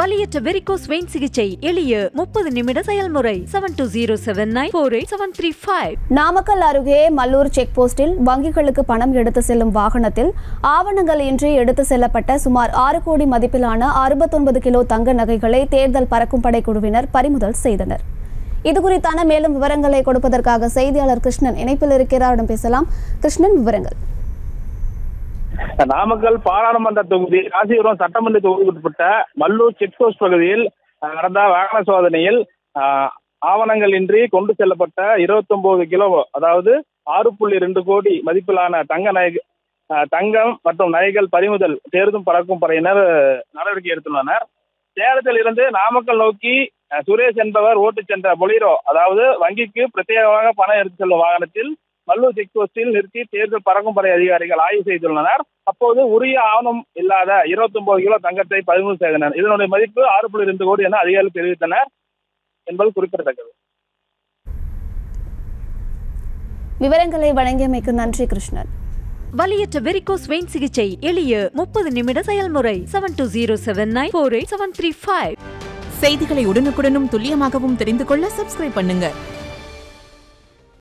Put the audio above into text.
வலியற்ற varicose vein சிகிச்சை எளிய முப்பது நிமிட செயல்முறை seven two zero seven nine four eight seven three five Namakkal அருகே மல்லூர் செக் போஸ்டில் வங்கிகளுக்கு பணம் எடுத்து செல்லும் வாகனத்தில் ஆவணங்கள் இன்றி எடுத்து செல்லப்பட்ட சுமார் ஆறு கோடி மதிப்பிலான அறுபத்தொன்பது கிலோ தங்க நகைகளை தேர்தல் பறக்கும் படை குழுவினர் பறிமுதல் செய்தனர் இதுகுறித்தான மேலும் விவரங்களை கொடுப்பதற்காக செய்தியாளர் கிருஷ்ணன் இணைப்பில் இருக்கிறாரிடம் பேசலாம் கிருஷ்ணன் விவரங்கள் நாமக்கல் பாராளுமன்ற தொகுதி காஞ்சிபுரம் சட்டமன்ற தொகுதிக்குட்பட்ட மல்லூர் செக் போஸ்ட் பகுதியில் அஹ், நடந்த வாகன சோதனையில் அஹ், ஆவணங்கள் இன்றி கொண்டு செல்லப்பட்ட 29 கிலோ அதாவது ஆறு புள்ளி ரெண்டு கோடி மதிப்பிலான தங்க நகை அஹ், தங்கம் மற்றும் நகைகள் பறிமுதல் தேர்தும் பறக்கும் படையினர் நடவடிக்கை எடுத்துள்ளனர் சேலத்தில் இருந்து நாமக்கல் நோக்கி அஹ், சுரேஷ் என்பவர் ஓட்டுச் சென்ற பொலிரோ அதாவது வங்கிக்கு பிரத்யேகமாக பணம் எடுத்து செல்லும் வாகனத்தில் மல்லூர் செக் போஸ்டில் நிறுத்தி தேர்தல் பறக்கும் படை அதிகாரிகள் ஆய்வு செய்துள்ளனர் அப்போது உரிய ஆவணம் இல்லாத 29 கிலோ தங்கத்தை பறிமுதல் செய்தனர் இதனுடைய மதிப்பு ஆறு புள்ளி ரெண்டு கோடி என அதிகாரிகள் தெரிவித்தனர் என்பது குறிப்பிடத்தக்கது விவரங்களை வழங்கியமைக்கு நன்றி கிருஷ்ணன் வலியற்ற வெரிகோஸ் வெயின் சிகிச்சை எளிய முப்பது நிமிட செயல்முறை seven two zero seven nine four eight seven three five செய்திகளை உடனுக்குடனும் துல்லியமாகவும் தெரிந்து கொள்ள சப்ஸ்கிரைப் பண்ணுங்க